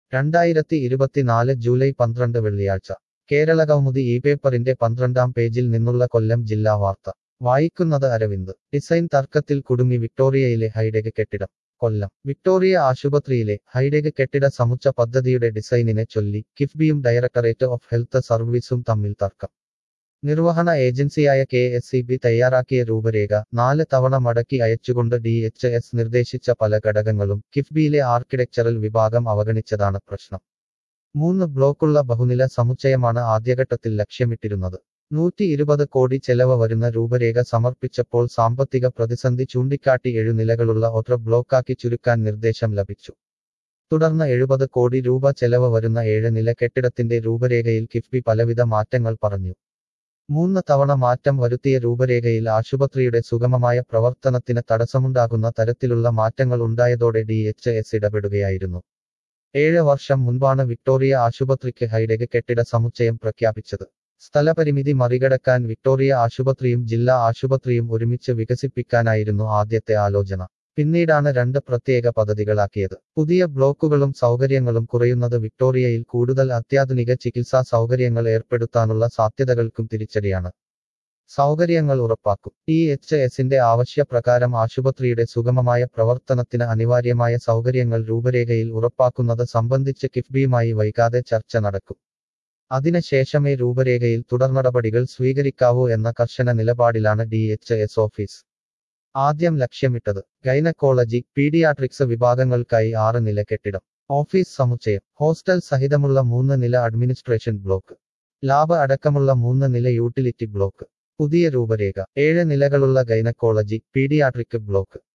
രണ്ടായിരത്തി ഇരുപത്തിനാല് ജൂലൈ പന്ത്രണ്ട് വെള്ളിയാഴ്ച കേരളകൗമുദി ഈ പേപ്പറിന്റെ പന്ത്രണ്ടാം പേജിൽ നിന്നുള്ള കൊല്ലം ജില്ലാ വാർത്ത വായിക്കുന്നത് അരവിന്ദ് ഡിസൈൻ തർക്കത്തിൽ കുടുങ്ങി വിക്ടോറിയയിലെ ഹൈടെക് കെട്ടിടം കൊല്ലം വിക്ടോറിയ ആശുപത്രിയിലെ ഹൈടെക് കെട്ടിട സമുച്ച പദ്ധതിയുടെ ഡിസൈനിനെ ചൊല്ലി കിഫ്ബിയും ഡയറക്ടറേറ്റ് ഓഫ് ഹെൽത്ത് സർവീസും തമ്മിൽ തർക്കം നിർവഹണ ഏജൻസിയായ കെ എസ് ഇ ബി തയ്യാറാക്കിയ രൂപരേഖ നാല് തവണ മടക്കി അയച്ചുകൊണ്ട് ഡി എച്ച് എസ് നിർദ്ദേശിച്ച പല ഘടകങ്ങളും കിഫ്ബിയിലെ ആർക്കിടെക്ചറൽ വിഭാഗം അവഗണിച്ചതാണ് പ്രശ്നം മൂന്ന് ബ്ലോക്കുള്ള ബഹുനില സമുച്ചയമാണ് ആദ്യഘട്ടത്തിൽ ലക്ഷ്യമിട്ടിരുന്നത് നൂറ്റി ഇരുപത് കോടി ചെലവ് വരുന്ന രൂപരേഖ സമർപ്പിച്ചപ്പോൾ സാമ്പത്തിക പ്രതിസന്ധി ചൂണ്ടിക്കാട്ടി എഴുനിലകളുള്ള ഒറ്റ ബ്ലോക്കാക്കി ചുരുക്കാൻ നിർദ്ദേശം ലഭിച്ചു തുടർന്ന് എഴുപത് കോടി രൂപ ചെലവ് വരുന്ന ഏഴ് നില കെട്ടിടത്തിന്റെ രൂപരേഖയിൽ കിഫ്ബി പലവിധ മാറ്റങ്ങൾ പറഞ്ഞു മൂന്ന് തവണ മാറ്റം വരുത്തിയ രൂപരേഖയിൽ ആശുപത്രിയുടെ സുഗമമായ പ്രവർത്തനത്തിന് തടസ്സമുണ്ടാകുന്ന തരത്തിലുള്ള മാറ്റങ്ങൾ ഉണ്ടായതോടെ ഡി എച്ച് എസ് ഇടപെടുകയായിരുന്നു ഏഴ് വർഷം മുൻപാണ് വിക്ടോറിയ ആശുപത്രിക്ക് ഹൈടെക് കെട്ടിട സമുച്ചയം പ്രഖ്യാപിച്ചത് സ്ഥലപരിമിതി മറികടക്കാൻ വിക്ടോറിയ ആശുപത്രിയും ജില്ലാ ആശുപത്രിയും ഒരുമിച്ച് വികസിപ്പിക്കാനായിരുന്നു ആദ്യത്തെ ആലോചന പിന്നീടാണ് രണ്ട് പ്രത്യേക പദ്ധതികളാക്കിയത് പുതിയ ബ്ലോക്കുകളും സൗകര്യങ്ങളും കുറയുന്നത് വിക്ടോറിയയിൽ കൂടുതൽ അത്യാധുനിക ചികിത്സാ സൗകര്യങ്ങൾ ഏർപ്പെടുത്താനുള്ള സാധ്യതകൾക്കും തിരിച്ചടിയാണ് സൗകര്യങ്ങൾ ഉറപ്പാക്കും ടി എച്ച് എസിന്റെ ആവശ്യപ്രകാരം ആശുപത്രിയുടെ സുഗമമായ പ്രവർത്തനത്തിന് അനിവാര്യമായ സൗകര്യങ്ങൾ രൂപരേഖയിൽ ഉറപ്പാക്കുന്നത് സംബന്ധിച്ച് കിഫ്ബിയുമായി വൈകാതെ ചർച്ച നടക്കും അതിനുശേഷമേ രൂപരേഖയിൽ തുടർനടപടികൾ സ്വീകരിക്കാവൂ എന്ന കർശന നിലപാടിലാണ് ഡി എച്ച് എസ് ഓഫീസ് ആദ്യം ലക്ഷ്യമിട്ടത് ഗൈനക്കോളജി പീഡിയാട്രിക്സ് വിഭാഗങ്ങൾക്കായി ആറ് നില കെട്ടിടം ഓഫീസ് സമുച്ചയം ഹോസ്റ്റൽ സഹിതമുള്ള മൂന്ന് നില അഡ്മിനിസ്ട്രേഷൻ ബ്ലോക്ക് ലാബ് അടക്കമുള്ള മൂന്ന് നില യൂട്ടിലിറ്റി ബ്ലോക്ക് പുതിയ രൂപരേഖ ഏഴ് നിലകളുള്ള ഗൈനക്കോളജി പീഡിയാട്രിക് ബ്ലോക്ക്